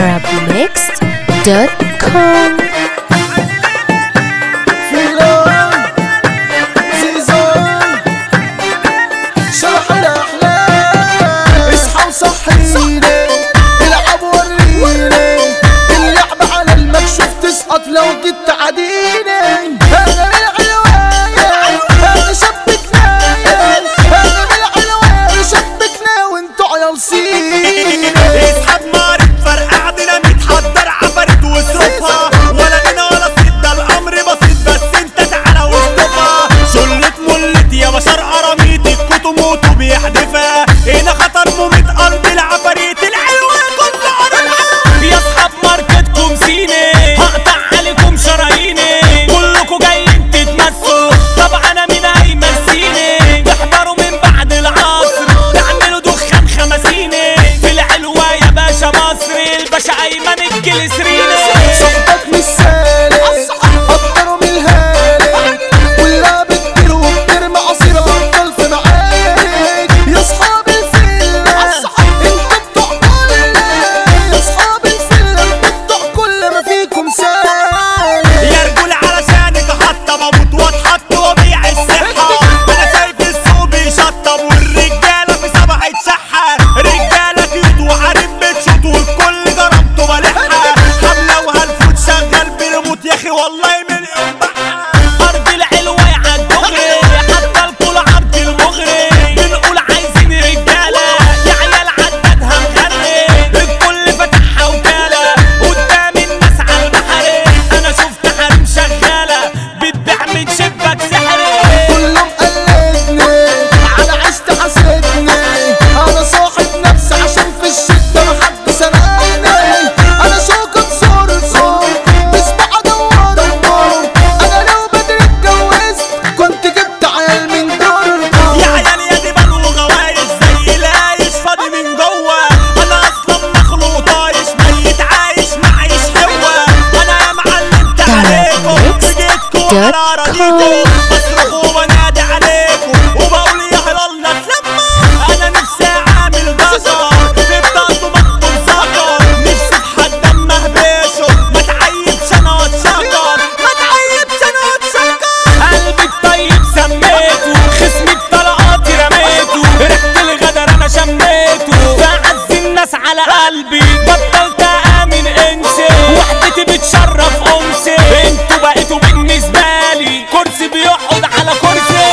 arabmixed.com فيران زيزان شرح الأحلام اصحى وصحيني العب وريني اللعب على المكشوف تسقط لو جيت تعاديني انا من العلوان انا شبكنايا انا من العلوان شبكنا وانتو عيال صيني اسحب مارد فرقع ديناميت حضر عفرت واصرفها ولا غنى ولا صيت ده الامر بسيط بس انت تعالى واصطفها شلت ملت يا بشر قراميط الكتب موتوا بيحدفها هنا خطر مميت ارض العفاريت العلوة كل ارض يا اصحاب ماركتكم سيني هقطع عليكم شراييني كلكم جايين تتمسوا طب انا مين هيمسيني تحضروا من بعد العصر تعملوا دخان خمسيني في العلوة يا باشا مصر الباشا ايمن الجلسريني صوتك مش سالك قدروا من الهالك كلها بتطير وبترمي عصير بطل في معارك يا اصحاب الفيلا انتوا بتوع كل يا اصحاب الفيلا انتوا بتوع كل ما فيكم سالك يا رجول علشانك هطب اموت واتحط وابيع الصحة انا شايف السوق بيشطب والرجالة في سبعة شحة رجالة كيوت وحريم بتشوت والكل ضربته ملحة حملة وهالفوت شغال بنموت يا اخي والله مليون بحة ارض العلوة عالدغري حتى الكل عبد المغري بنقول عايزين رجالة يا عيال عددها مغري الكل فتحها وكالة قدام الناس على البحر انا شفت حريم شغالة بتبيع من شباك سحري كله مقلدني على عشت حسدني انا صاحب نفسي عشان في الشدة محد سرقني انا شوكة صرصور بسمع ادوركم انا لو بدري اتجوزت كنت جبت عيال من دوركم يا عيال يا دي بلو غوايش زي العايش فاضي من جوه انا اصلا مخلوق طايش ميت عايش معيش حوا انا يا معلم عليكم في جيتكم على اراضيكم بصرخ وبنادي عليكم وبقول يا هلال اتلمى انا نفسي اعمل بشر في بطاقته مكتوب سكر نفسي في حد اما بيشه ما تعيبش انا واتشكر ما تعيبش انا واتشكر قلبي الطيب سميته خصمي بطلقاتي رميته ريحة الغدر انا شميته بعز الناس على قلبي بطلت امن انسي وحدتي بتشرف انسي انتوا بقيتوا بالنسبة لي كرسي بيقعد على كرسي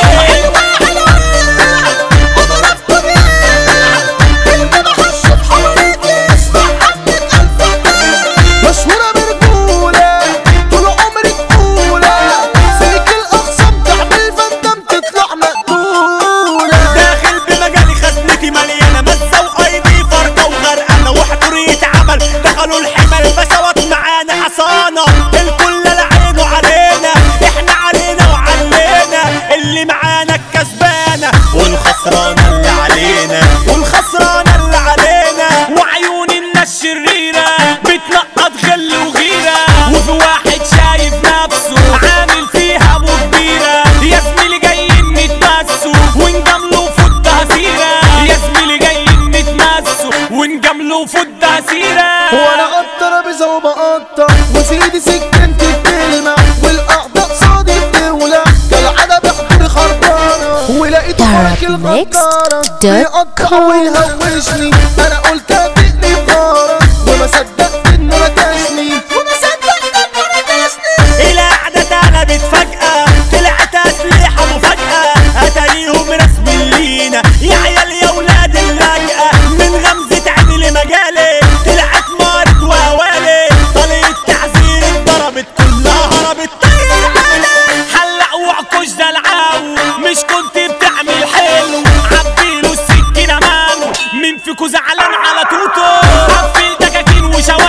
مشهورة برجولة طول عمري تقولة فيك الأخصام تعمل فندم تطلع مقتولة داخل بمجالي خزنتي مليانة مزة وايدي فرقة وغرقانة وحضورية عمل دخلوا الحمى البشوات معانا حصانة الكل لعينه علينا احنا علينا وعلينا اللي معانا الكسبانة والخسرانة اللي علينا والخسرانة اللي علينا وعيون الناس شريرة بتنقط غل وغيرة وفي واحد شايف نفسه عامل فيها ابو كبيرة يا زميلي جايين نتمسوا ونجاملوا فوتها سيرة يا زميلي جايين نتمسوا ونجاملوا فوتها سيرة وانا على الترابيزة وبقطع وفي ايدي سكنتي بتلمع والاعضاء صادي بتولع كالعادة بحضر خربانة ولقيته فرق الغدارة بيقطع ويهوشني انا قلت ادقني بغارة وما صدقت انه نتشني وما صدقت انه نتشني القعدة اتقلبت فجأة طلعت أسلحة مفاجأة أتاريهم رسم لينا يا عيال يا ولاد اللاجئة من غمزة عيني لمجالي طلعت مارد وهوالي طليت تعزير اتضربت كلها هربت طير عالي حلق وعكوش ده العاو مش كنت بتعمل حلو عبيله السكينة ماله مين فيكو زعلان على توتو قفل دكاكين وشوارع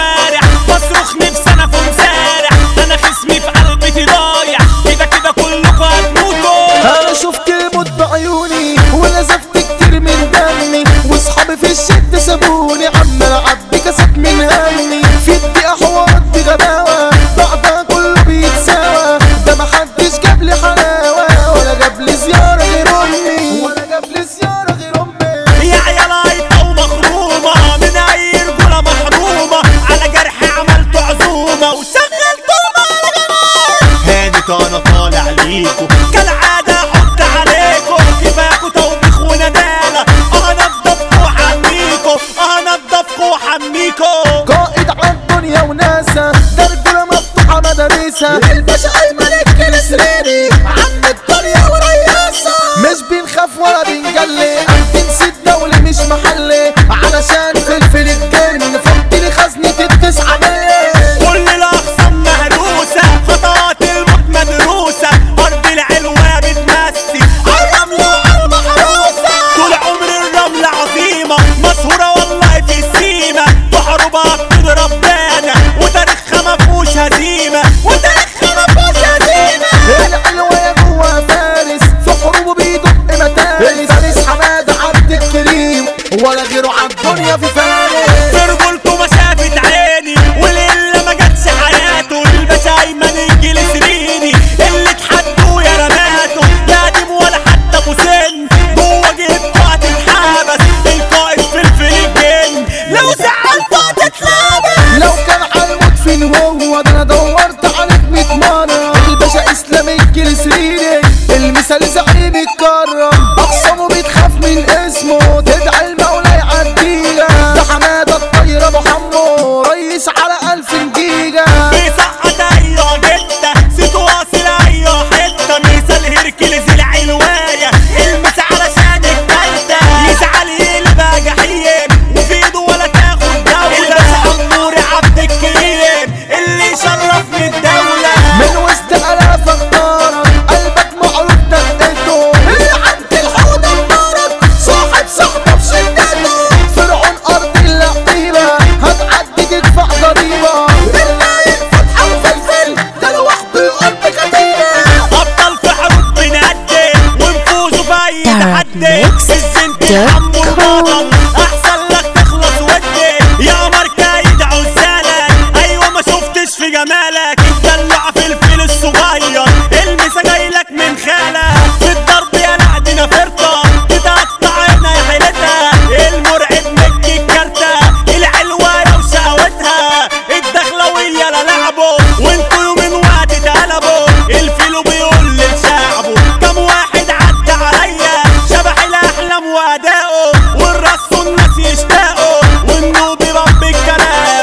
الدنيا في فارق في رجولته ما شافت عيني وليلة ما جاتش حياته الباشا ايمن الجلسريني اللي اتحدوا يا رماته لا قديم ولا حتى ابو سن جوه جيبته هتتحبس القائد في الفلبين لو زعلته هتتلبس لو كان عالموت فين هو ده انا دورت عليك 100 مرة الباشا اسلام الجلسريني المثال زعيم الكرم اقسمه بتخاف من اسمه تدعي المولى يعديها ده حماده الطير ابو حمو ريس على الف جيجا بيسقط ايوه جدة سيتو واصل ايوه حتة مثال هيركلز العلواية المس علشان التالتة يزعل يلبى جحيم وفي ايده ولا تاخد دولة عموري عبد الكريم اللي شرفني الدولة من وسط الاف اختارك قلبك معروف دقته اللي عند الحوض النارك صاحب صاحبه في شدته فرعون ارض اللعيبه هتعدي تدفع ضريبه النايم فتحه وفلفل ده لوحده يقضي كتيبه ابطال في حروب بنقدم ونفوزوا في اي تحدي Mix الزنت dot الحم com. والبطل احسن لك تخلص ودي يا ماركة يدعوا لسانك ايوه ما شفتش في جمالك الدلع في الفيل الصغير المسا جايلك من خالك في الضرب يا لعدنا فرطة تتقطع هنا يا حيلتها المرعب مكي الكارتة العلواية وشقوتها الدخلوية لا لعبوا وانتوا يومين وقت اتقلبوا الفيلو بيقول لشعبه كم واحد عدى عليا شبح الاحلام وادائه والرص الناس يشتاقوا والنوبي رب الكلام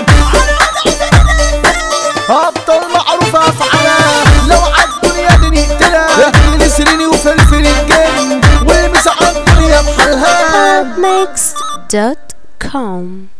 ابطال معروفه افعالها لو عالدنيا دي نقتلها احكي سريني وفلفل الجن والمس عالدنيا بحالها Mixed.com